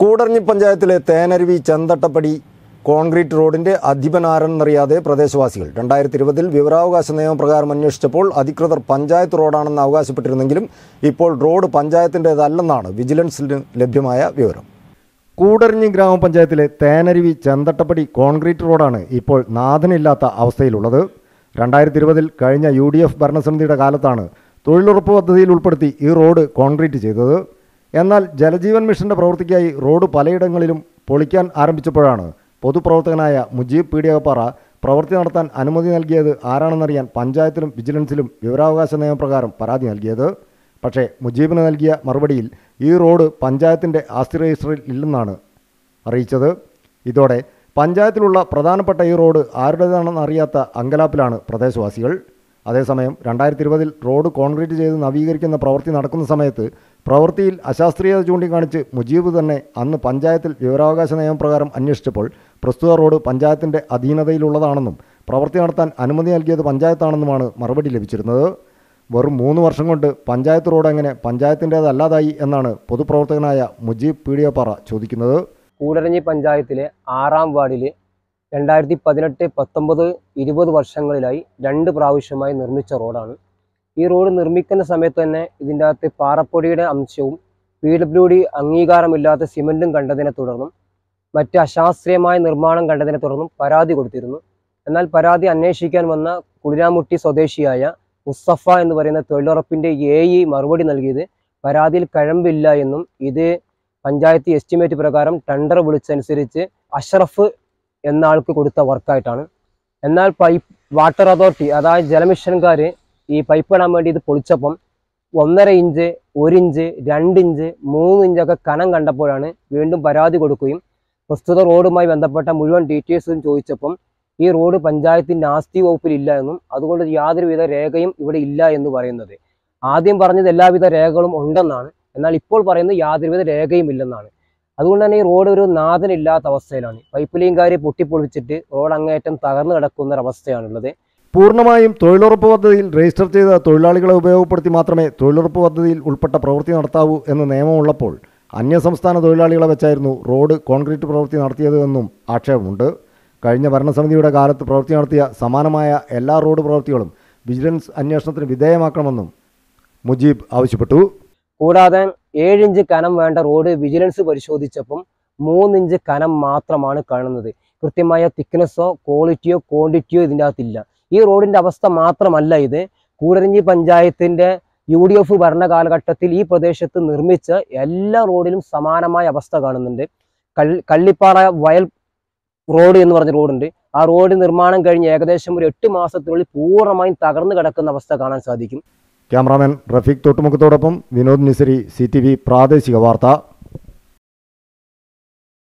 കൂടർഞ്ഞി പഞ്ചായത്തിലെ തേനരുവി ചന്തട്ടപ്പടി കോൺക്രീറ്റ് റോഡിന്റെ അധിപനാരെന്നറിയാതെ പ്രദേശവാസികൾ രണ്ടായിരത്തി ഇരുപതിൽ വിവരാവകാശ നിയമപ്രകാരം അന്വേഷിച്ചപ്പോൾ അധികൃതർ പഞ്ചായത്ത് റോഡാണെന്ന് അവകാശപ്പെട്ടിരുന്നെങ്കിലും ഇപ്പോൾ റോഡ് പഞ്ചായത്തിൻ്റെതല്ലെന്നാണ് വിജിലൻസിന് ലഭ്യമായ വിവരം കൂടരഞ്ഞി ഗ്രാമപഞ്ചായത്തിലെ തേനരുവി ചന്തട്ടപ്പടി കോൺക്രീറ്റ് റോഡാണ് ഇപ്പോൾ നാഥനില്ലാത്ത അവസ്ഥയിലുള്ളത് രണ്ടായിരത്തി ഇരുപതിൽ കഴിഞ്ഞ യു ഡി എഫ് ഭരണസമിതിയുടെ കാലത്താണ് തൊഴിലുറപ്പ് പദ്ധതിയിൽ ഉൾപ്പെടുത്തി ഈ റോഡ് കോൺക്രീറ്റ് ചെയ്തത് എന്നാൽ ജലജീവൻ മിഷന്റെ പ്രവൃത്തിക്കായി റോഡ് പലയിടങ്ങളിലും പൊളിക്കാൻ ആരംഭിച്ചപ്പോഴാണ് പൊതുപ്രവർത്തകനായ മുജീബ് പീഡിയകപ്പാറ പ്രവൃത്തി നടത്താൻ അനുമതി നൽകിയത് ആരാണെന്നറിയാൻ പഞ്ചായത്തിലും വിജിലൻസിലും വിവരാവകാശ നിയമപ്രകാരം പരാതി നൽകിയത് പക്ഷേ മുജീബിന് നൽകിയ മറുപടിയിൽ ഈ റോഡ് പഞ്ചായത്തിൻ്റെ ആസ്തി രജിസ്റ്ററിൽ ഇല്ലെന്നാണ് അറിയിച്ചത് ഇതോടെ പഞ്ചായത്തിലുള്ള പ്രധാനപ്പെട്ട ഈ റോഡ് ആരുടേതാണെന്ന് അറിയാത്ത അങ്കലാപ്പിലാണ് പ്രദേശവാസികൾ അതേസമയം രണ്ടായിരത്തി ഇരുപതിൽ റോഡ് കോൺക്രീറ്റ് ചെയ്ത് നവീകരിക്കുന്ന പ്രവൃത്തി നടക്കുന്ന സമയത്ത് പ്രവൃത്തിയിൽ അശാസ്ത്രീയത ചൂണ്ടിക്കാണിച്ച് മുജീബ് തന്നെ അന്ന് പഞ്ചായത്തിൽ വിവരാവകാശ നിയമപ്രകാരം അന്വേഷിച്ചപ്പോൾ പ്രസ്തുത റോഡ് പഞ്ചായത്തിൻ്റെ അധീനതയിലുള്ളതാണെന്നും പ്രവൃത്തി നടത്താൻ അനുമതി നൽകിയത് പഞ്ചായത്താണെന്നുമാണ് മറുപടി ലഭിച്ചിരുന്നത് വെറും മൂന്ന് വർഷം കൊണ്ട് പഞ്ചായത്ത് റോഡ് എങ്ങനെ പഞ്ചായത്തിൻ്റേതല്ലാതായി എന്നാണ് പൊതുപ്രവർത്തകനായ മുജീബ് പീഡിയപ്പാറ ചോദിക്കുന്നത് കൂടരഞ്ഞി പഞ്ചായത്തിലെ ആറാം വാർഡിൽ രണ്ടായിരത്തി പതിനെട്ട് പത്തൊമ്പത് ഇരുപത് വർഷങ്ങളിലായി രണ്ട് പ്രാവശ്യമായി നിർമ്മിച്ച റോഡാണ് ഈ റോഡ് നിർമ്മിക്കുന്ന സമയത്ത് തന്നെ ഇതിൻ്റെ അകത്ത് പാറപ്പൊടിയുടെ അംശവും പി ഡബ്ല്യു ഡി അംഗീകാരമില്ലാത്ത സിമൻറ്റും കണ്ടതിനെ തുടർന്നും മറ്റ് അശാസ്ത്രീയമായ നിർമ്മാണം കണ്ടതിനെ തുടർന്നും പരാതി കൊടുത്തിരുന്നു എന്നാൽ പരാതി അന്വേഷിക്കാൻ വന്ന കുളിരാമുട്ടി സ്വദേശിയായ മുസ്തഫ എന്ന് പറയുന്ന തൊഴിലുറപ്പിൻ്റെ എ ഇ മറുപടി നൽകിയത് പരാതിയിൽ കഴമ്പില്ല എന്നും ഇത് പഞ്ചായത്ത് എസ്റ്റിമേറ്റ് പ്രകാരം ടെൻഡർ വിളിച്ചനുസരിച്ച് അഷ്റഫ് എന്ന ആൾക്ക് കൊടുത്ത വർക്കായിട്ടാണ് എന്നാൽ പൈപ്പ് വാട്ടർ അതോറിറ്റി അതായത് ജലമിഷൻകാർ ഈ പൈപ്പ് ഇടാൻ വേണ്ടി ഇത് പൊളിച്ചപ്പം ഒന്നര ഇഞ്ച് ഒരു ഇഞ്ച് രണ്ട് ഇഞ്ച് മൂന്ന് ഇഞ്ചൊക്കെ കനം കണ്ടപ്പോഴാണ് വീണ്ടും പരാതി കൊടുക്കുകയും പ്രസ്തുത റോഡുമായി ബന്ധപ്പെട്ട മുഴുവൻ ഡീറ്റെയിൽസും ചോദിച്ചപ്പം ഈ റോഡ് പഞ്ചായത്തിൻ്റെ ആസ്തി വകുപ്പിൽ ഇല്ല എന്നും അതുകൊണ്ട് യാതൊരുവിധ രേഖയും ഇവിടെ ഇല്ല എന്ന് പറയുന്നത് ആദ്യം പറഞ്ഞത് എല്ലാവിധ രേഖകളും ഉണ്ടെന്നാണ് എന്നാൽ ഇപ്പോൾ പറയുന്നത് യാതൊരുവിധ രേഖയും ഇല്ലെന്നാണ് അതുകൊണ്ട് തന്നെ ഈ റോഡ് ഒരു നാഥനില്ലാത്ത അവസ്ഥയിലാണ് പൈപ്പ് ലൈൻകാർ പൊട്ടിപ്പൊളിച്ചിട്ട് റോഡ് അങ്ങേയറ്റം തകർന്നു കിടക്കുന്ന ഒരു അവസ്ഥയാണുള്ളത് പൂർണ്ണമായും തൊഴിലുറപ്പ് പദ്ധതിയിൽ രജിസ്റ്റർ ചെയ്ത തൊഴിലാളികളെ ഉപയോഗപ്പെടുത്തി മാത്രമേ തൊഴിലുറപ്പ് പദ്ധതിയിൽ ഉൾപ്പെട്ട പ്രവൃത്തി നടത്താവൂ എന്ന് നിയമമുള്ളപ്പോൾ അന്യസംസ്ഥാന തൊഴിലാളികളെ വെച്ചായിരുന്നു റോഡ് കോൺക്രീറ്റ് പ്രവൃത്തി നടത്തിയത് എന്നും ആക്ഷേപമുണ്ട് കഴിഞ്ഞ ഭരണസമിതിയുടെ കാലത്ത് പ്രവൃത്തി നടത്തിയ സമാനമായ എല്ലാ റോഡ് പ്രവൃത്തികളും വിജിലൻസ് അന്വേഷണത്തിന് വിധേയമാക്കണമെന്നും മുജീബ് ആവശ്യപ്പെട്ടു കൂടാതെ ഏഴിഞ്ച് കനം വേണ്ട റോഡ് വിജിലൻസ് പരിശോധിച്ചപ്പം മൂന്നിഞ്ച് കനം മാത്രമാണ് കാണുന്നത് കൃത്യമായ തിക്നെസ്സോ ക്വാളിറ്റിയോ ക്വാണ്ടിറ്റിയോ ഇതിൻ്റെ അകത്തില്ല ഈ റോഡിന്റെ അവസ്ഥ മാത്രമല്ല ഇത് കൂടരഞ്ഞി പഞ്ചായത്തിന്റെ യു ഡി എഫ് ഭരണ കാലഘട്ടത്തിൽ ഈ പ്രദേശത്ത് നിർമ്മിച്ച എല്ലാ റോഡിലും സമാനമായ അവസ്ഥ കാണുന്നുണ്ട് കള്ളി കള്ളിപ്പാറ വയൽ റോഡ് എന്ന് പറഞ്ഞ റോഡുണ്ട് ആ റോഡ് നിർമ്മാണം കഴിഞ്ഞ് ഏകദേശം ഒരു എട്ട് മാസത്തിനുള്ളിൽ പൂർണ്ണമായും തകർന്നു കിടക്കുന്ന അവസ്ഥ കാണാൻ സാധിക്കും ക്യാമറാമാൻ റഫീഖ് തൊട്ടുമുഖത്തോടൊപ്പം വിനോദ് നിസരി സി പ്രാദേശിക വാർത്ത